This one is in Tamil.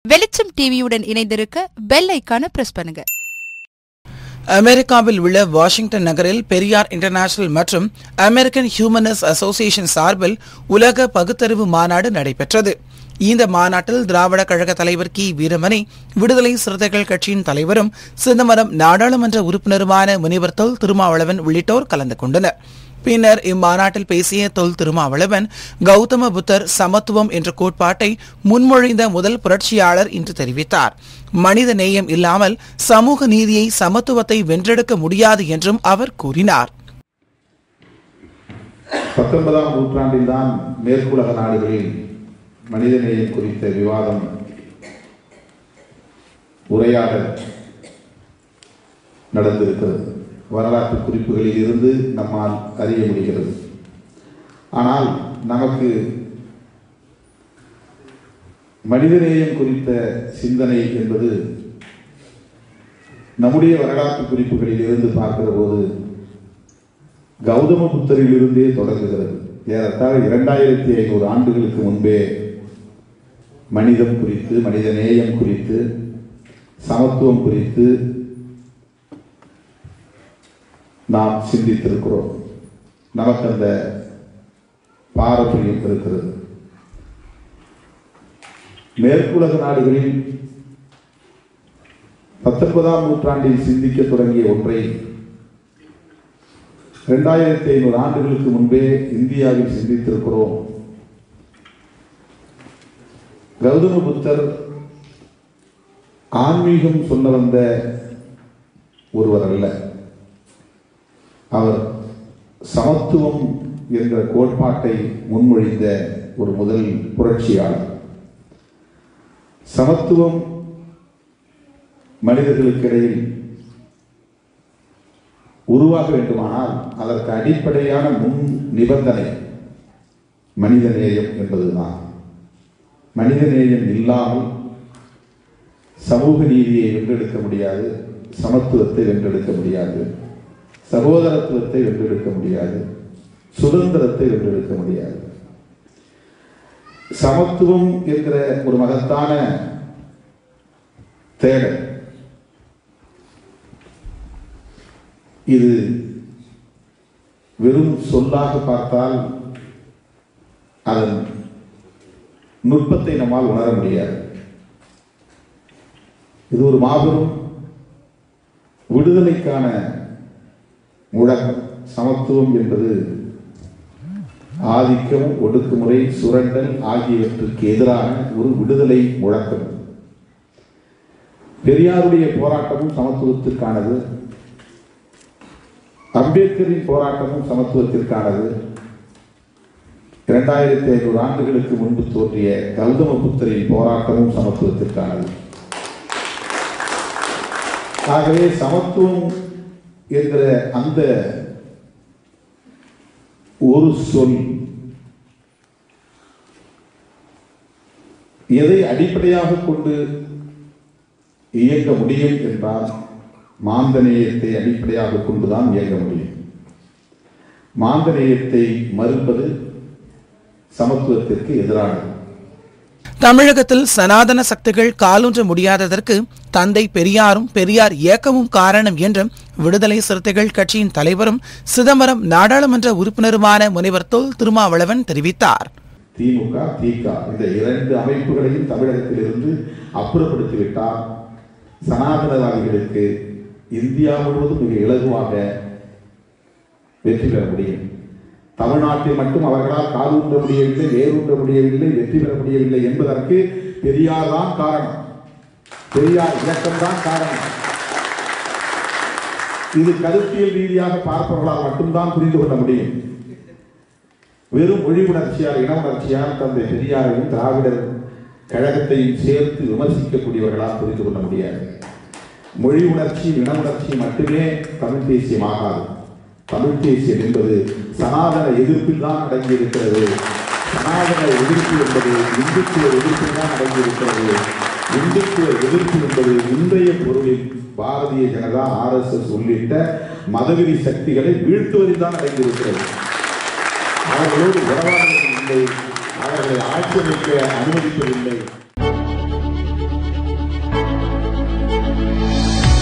வெளிச்சம் டிவியுடன் இணைந்திருக்க பெல் ஐக்கான பிரஸ் பண்ணுங்க அமெரிக்காவில் உள்ள வாஷிங்டன் நகரில் பெரியார் இன்டர்நேஷனல் மற்றும் அமெரிக்கன் ஹியூமனிஸ் அசோசியேஷன் சார்பில் உலக பகுத்தறிவு மாநாடு நடைபெற்றது இந்த மாநாட்டில் திராவிட கழக தலைவர் கி வீரமணி விடுதலை சிறுத்தைகள் கட்சியின் தலைவரும் சிதம்பரம் நாடாளுமன்ற உறுப்பினருமான முனிவர் தொல் திருமாவளவன் உள்ளிட்டோர் கலந்து கொண்டனர் பின்னர் இம்மாநாட்டில் பேசிய தொல் திருமாவளவன் கௌதம புத்தர் சமத்துவம் என்ற கோட்பாட்டை முன்மொழிந்த முதல் புரட்சியாளர் என்று தெரிவித்தார் மனித நேயம் இல்லாமல் சமூக நீதியை சமத்துவத்தை வென்றெடுக்க முடியாது என்றும் அவர் கூறினார் பத்தொன்பதாம் நூற்றாண்டில்தான் மேற்குலக நாடுகளில் மனிதநேயம் குறித்த விவாதம் உரையாடல் நடந்திருக்கிறது வரலாற்று குறிப்புகளில் இருந்து நம்மால் அறிய முடிகிறது ஆனால் நமக்கு மனிதநேயம் குறித்த சிந்தனை என்பது நம்முடைய வரலாற்று குறிப்புகளில் இருந்து பார்க்கிற போது கௌதம புத்தரிலிருந்தே தொடங்குகிறது ஏறத்தாழ இரண்டாயிரத்தி ஐநூறு ஆண்டுகளுக்கு முன்பே மனிதம் குறித்து மனித நேயம் குறித்து சமத்துவம் குறித்து நாம் சிந்தித்திருக்கிறோம் நமக்கு அந்த பாரம்பரியம் இருக்கிறது மேற்குலக நாடுகளில் பத்தொன்பதாம் நூற்றாண்டில் சிந்திக்க தொடங்கிய ஒன்றை இரண்டாயிரத்தி ஐநூறு ஆண்டுகளுக்கு முன்பே இந்தியாவில் சிந்தித்திருக்கிறோம் கௌதம புத்தர் ஆன்மீகம் சொல்ல வந்த ஒருவர் அல்ல அவர் சமத்துவம் என்ற கோட்பாட்டை முன்மொழிந்த ஒரு முதல் புரட்சியாளர் சமத்துவம் மனிதர்களுக்கிடையில் உருவாக வேண்டுமானால் அதற்கு அடிப்படையான முன் நிபந்தனை மனிதநேயம் என்பதுதான் மனிதநேயம் இல்லாமல் சமூக நீதியை வென்றெடுக்க முடியாது சமத்துவத்தை வென்றெடுக்க முடியாது சகோதரத்துவத்தை வென்றெடுக்க முடியாது சுதந்திரத்தை வென்றெடுக்க முடியாது சமத்துவம் என்கிற ஒரு மகத்தான தேடல் இது வெறும் சொல்லாக பார்த்தால் அதன் நுட்பத்தை நம்மால் உணர முடியாது இது ஒரு மாபெரும் விடுதலைக்கான முழக்கம் சமத்துவம் என்பது ஆதிக்கம் ஒடுக்குமுறை சுரண்டல் ஆகியவற்றுக்கு எதிரான ஒரு விடுதலை முழக்கம் பெரியாருடைய போராட்டமும் சமத்துவத்திற்கானது அம்பேத்கரின் போராட்டமும் சமத்துவத்திற்கானது இரண்டாயிரத்தி ஐநூறு ஆண்டுகளுக்கு முன்பு தோன்றிய கௌதம புத்தரின் போராட்டமும் சமத்துவத்திற்கானது ஆகவே சமத்துவம் என்கிற அந்த ஒரு சொல் எதை அடிப்படையாக கொண்டு இயங்க முடியும் என்றால் மாந்தநேயத்தை அடிப்படையாக கொண்டுதான் இயங்க முடியும் மாந்தநேயத்தை மறுப்பது சமத்துவத்திற்கு எதிரானது தமிழகத்தில் சனாதன சக்திகள் காலூன்ற முடியாததற்கு தந்தை பெரியாரும் பெரியார் இயக்கமும் காரணம் என்றும் விடுதலை சிறுத்தைகள் கட்சியின் தலைவரும் சிதம்பரம் நாடாளுமன்ற உறுப்பினருமான முனைவர் தொல் திருமாவளவன் தெரிவித்தார் திமுக திக இந்த இரண்டு அமைப்புகளையும் தமிழகத்திலிருந்து அப்புறப்படுத்திவிட்டால் சனாதனவாதிகளுக்கு இந்தியா முழுவதும் மிக இலகுவாக வெற்றி பெற முடியும் தமிழ்நாட்டில் மட்டும் அவர்களால் காலூன்ற முடியவில்லை வேரூன்ற முடியவில்லை வெற்றி பெற முடியவில்லை என்பதற்கு பெரியார் தான் காரணம் பெரியார் இயக்கம் தான் காரணம் இது கருத்தியல் ரீதியாக பார்ப்பவர்களால் மட்டும்தான் புரிந்து கொள்ள முடியும் வெறும் மொழி உணர்ச்சியால் இன உணர்ச்சியால் தந்தை பெரியாரையும் திராவிடர் கழகத்தையும் சேர்த்து விமர்சிக்கக்கூடியவர்களால் புரிந்து கொள்ள முடியாது மொழி உணர்ச்சி இன உணர்ச்சி மட்டுமே தமிழ் தேசியமாகாது தமிழ் தேசியம் என்பது சனாதன எதிர்ப்பில் தான் அடங்கியிருக்கிறது சனாதன எதிர்ப்பு என்பது இந்துத்துவ எதிர்ப்பில் தான் அடங்கியிருக்கிறது இந்துத்துவ எதிர்ப்பு என்பது இன்றைய பொருளில் பாரதிய ஜனதா ஆர்எஸ்எஸ் உள்ளிட்ட மதவெறி சக்திகளை வீழ்த்துவதில் தான் அடங்கியிருக்கிறது அவர்களோடு உறவாடுவது இல்லை அவர்களை ஆட்சி அமைக்க அனுமதிப்பதில்லை